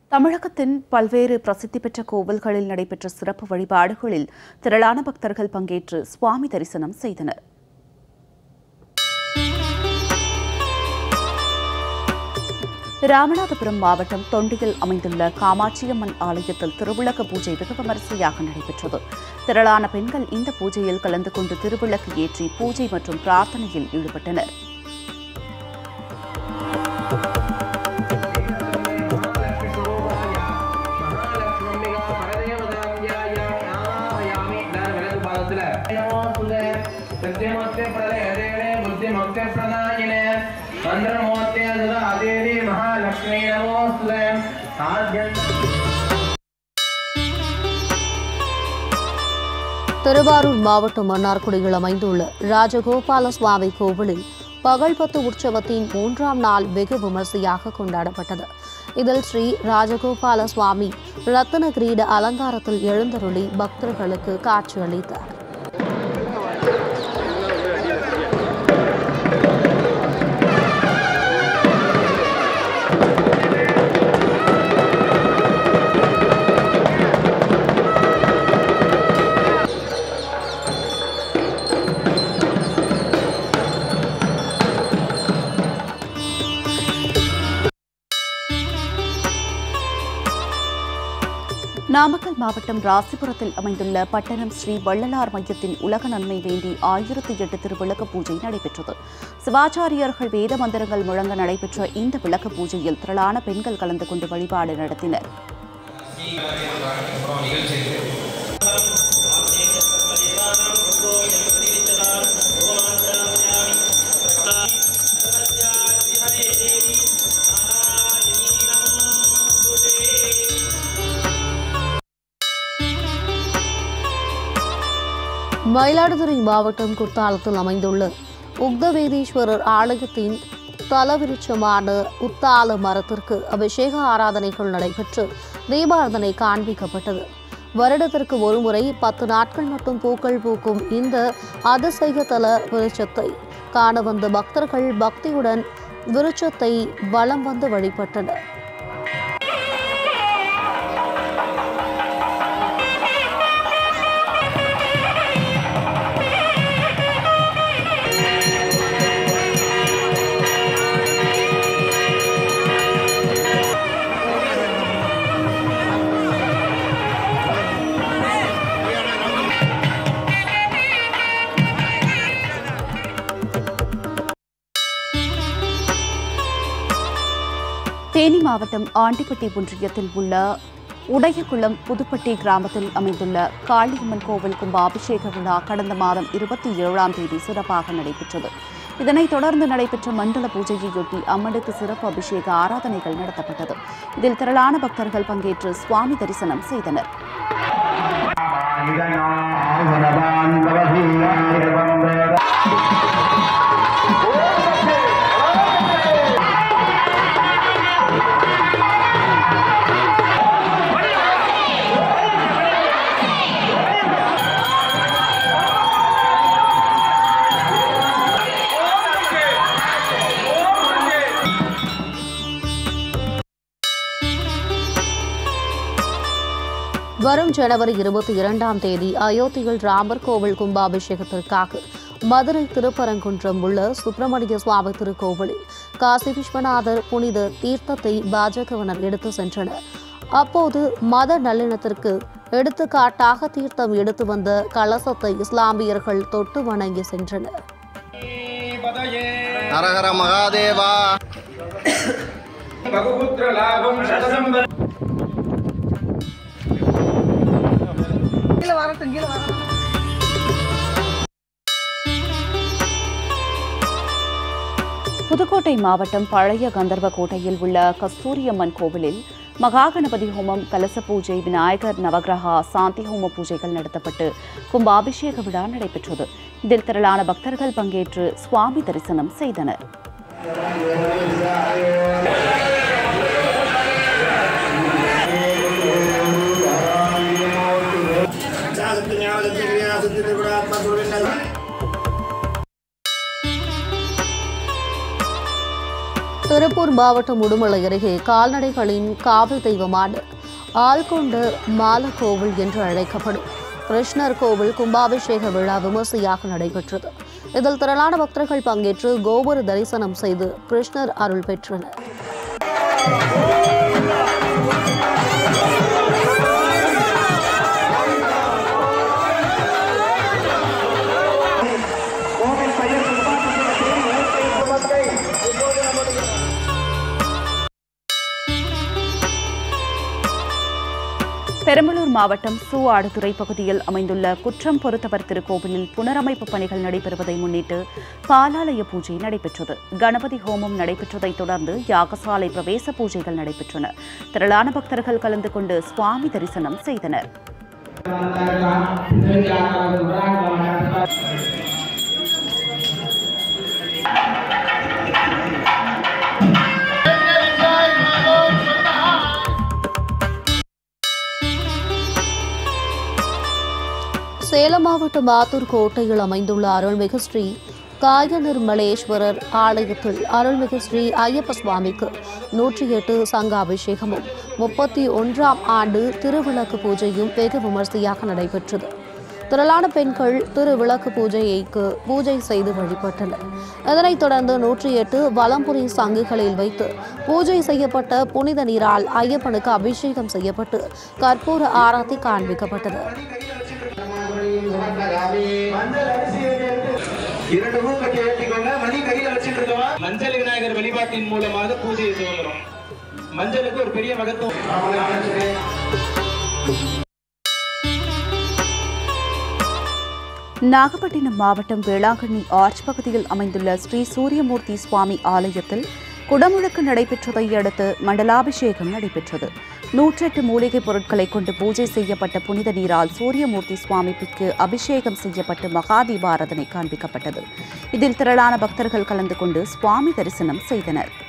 தமிழகத்தின் பல்வேறு பிரசித்தி பெற்ற கோவில்களில் நடைபெற்ற சிறப்பு வழிபாடுகளில் திரளான பக்தர்கள் பங்கேற்று சுவாமி தரிசனம் செய்தனர் ராமநாதபுரம் மாவட்டம் தொண்டியில் அமைந்துள்ள காமாட்சியம்மன் ஆலயத்தில் திருவிளக்கு பூஜை வெகு விமரிசையாக நடைபெற்றது திரளான பெண்கள் இந்த பூஜையில் கலந்து கொண்டு திருவிளக்கு ஏற்றி பூஜை மற்றும் பிரார்த்தனையில் ஈடுபட்டனர் மகாலட்சுமி நமோஸ்துதே ஆத்யம் திருவாரூர் மாவட்டம் மன்னார்குடியில் அமைந்துள்ள ராஜகோபால சுவாமி கோவிலில் பகல்பத்து உற்சவத்தின் மூன்றாம் நாள் வெகு விமர்சையாக கொண்டாடப்பட்டது இதில் ஸ்ரீ ராஜகோபால சுவாமி ரத்தின கிரீட அலங்காரத்தில் எழுந்தருளி பக்தர்களுக்கு காட்சியளித்தார் நாமக்கல் மாவட்டம் ராசிபுரத்தில் அமைந்துள்ள பட்டணம் ஸ்ரீ வள்ளலார் மையத்தின் உலக நன்மை வேண்டி ஆயிரத்தி எட்டு திருவிளக்கு பூஜை நடைபெற்றது சிவாச்சாரியர்கள் வேத மந்திரங்கள் முழங்க நடைபெற்ற இந்த விளக்கு பூஜையில் திரளான பெண்கள் கலந்து கொண்டு வழிபாடு நடத்தினர் மயிலாடுதுறை மாவட்டம் குத்தாலத்தில் அமைந்துள்ள உக்தவேதீஸ்வரர் ஆலயத்தின் தலவிருட்சமான உத்தால மரத்திற்கு அபிஷேக ஆராதனைகள் நடைபெற்று தீபாராதனை காண்பிக்கப்பட்டது வருடத்திற்கு ஒருமுறை பத்து நாட்கள் மட்டும் பூக்கள் பூக்கும் இந்த அதிசய தல விருட்சத்தை காண வந்த பக்தர்கள் பக்தியுடன் விருட்சத்தை வலம் வந்து வழிபட்டனர் தேனி மாவட்டம் ஆண்டிப்பட்டி ஒன்றியத்தில் உள்ள உடையகுளம் புதுப்பட்டி கிராமத்தில் அமைந்துள்ள காளியம்மன் கோவில் கும்பாபிஷேக விழா கடந்த மாதம் இருபத்தி ஏழாம் தேதி சிறப்பாக நடைபெற்றது இதனைத் தொடர்ந்து நடைபெற்ற மண்டல பூஜையையொட்டி அம்மனுக்கு சிறப்பு அபிஷேக ஆராதனைகள் நடத்தப்பட்டது இதில் திரளான பக்தர்கள் பங்கேற்று சுவாமி தரிசனம் செய்தனர் வரும் ஜனவரி இருபத்தி இரண்டாம் தேதி அயோத்தியில் ராமர் கோவில் கும்பாபிஷேகத்திற்காக மதுரை திருப்பரங்குன்றம் உள்ள சுப்பிரமணிய சுவாமி திருக்கோவிலில் காசி விஸ்வநாதர் புனித தீர்த்தத்தை பாஜகவினர் எடுத்து சென்றனர் அப்போது மத நல்லிணத்திற்கு எடுத்துக்காட்டாக தீர்த்தம் எடுத்து வந்த கலசத்தை இஸ்லாமியர்கள் தொட்டு வணங்கி சென்றனர் ஹரஹர மகாதேவா பகுபுத்திர லாபம் சதசம்பத் புதுக்கோட்டை மாவட்டம் பழைய கந்தர்வ கோட்டையில் உள்ள கஸ்தூரியம்மன் கோவிலில் மகாகணபதி ஹோமம் கலச பூஜை விநாயகர் நவகிரகா சாந்தி ஹோம பூஜைகள் நடத்தப்பட்டு கும்பாபிஷேக விழா நடைபெற்றது இதில் திரளான பக்தர்கள் பங்கேற்று சுவாமி தரிசனம் செய்தனர் திருப்பூர் கடலூர் மாவட்டம் உடுமலை அருகே கால்நடைகளின் காவல் தெய்வமான ஆள்கொண்ட மாலக்கோவில் என்று அழைக்கப்படும் கிருஷ்ணர் கோவில் கும்பாபிஷேக விழா விமர்சையாக நடைபெற்றது இதில் திரளான பக்தர்கள் பங்கேற்று கோபுர தரிசனம் செய்து கிருஷ்ணர் அருள் பெற்றனர் பெரம்பலூர் மாவட்டம் சூஆடுதுறை பகுதியில் அமைந்துள்ள குற்றம் பொறுத்தவர் திருக்கோவிலில் புனரமைப்பு பணிகள் நடைபெறுவதை முன்னிட்டு பாலாலய பூஜை நடைபெற்றது கணபதி ஹோமம் நடைபெற்றதைத் தொடர்ந்து யாகசாலை பிரவேச பூஜைகள் நடைபெற்றன திரளான பக்தர்கள் கலந்து கொண்டு சுவாமி தரிசனம் செய்தனர் சேலம் மாவட்டம் ஆத்தூர் கோட்டையில் அமைந்துள்ள அருள்மிகு ஸ்ரீ காய நிர்மலேஸ்வரர் ஆலயத்தில் அருள்மிகு ஸ்ரீ ஐயப்ப சுவாமிக்கு நூற்றி எட்டு சங்க அபிஷேகமும் முப்பத்தி ஒன்றாம் ஆண்டு திருவிளக்கு பூஜையும் வெகு விமர்சையாக நடைபெற்றது திரளான பெண்கள் திருவிளக்கு பூஜைக்கு பூஜை செய்து வழிபட்டனர் இதனைத் தொடர்ந்து நூற்றி எட்டு வலம்புரி சங்குகளில் வைத்து பூஜை செய்யப்பட்ட புனித நீரால் ஐயப்பனுக்கு அபிஷேகம் செய்யப்பட்டு கற்பூர ஆராத்தி காண்பிக்கப்பட்டது இரண்டு பூ கட்டி ஏற்றிக்கோங்க மணி கையில வச்சுட்டு இருக்கவா மஞ்சள் விநாயகர் வழிபாட்டின் மூலமாக பூஜையை துவங்குறோம் மஞ்சளுக்கு ஒரு பெரிய மகத்துவம் நாகப்பட்டினம் மாவட்டம் வேளாங்கண்ணி ஆர்ச் பகுதியில் அமைந்துள்ள ஸ்ரீ சூரியமூர்த்தி சுவாமி ஆலயத்தில் குடமுழுக்கு நடைபெற்றதை அடுத்து மண்டலாபிஷேகம் நடைபெற்றது நூற்றெட்டு மூலிகைப் பொருட்களை கொண்டு பூஜை செய்யப்பட்ட புனித நீரால் சூரியமூர்த்தி சுவாமிக்கு அபிஷேகம் செய்யப்பட்டு மகாதீபாரதனை காண்பிக்கப்பட்டது இதில் திரளான பக்தர்கள் கலந்து கொண்டு சுவாமி தரிசனம் செய்தனர்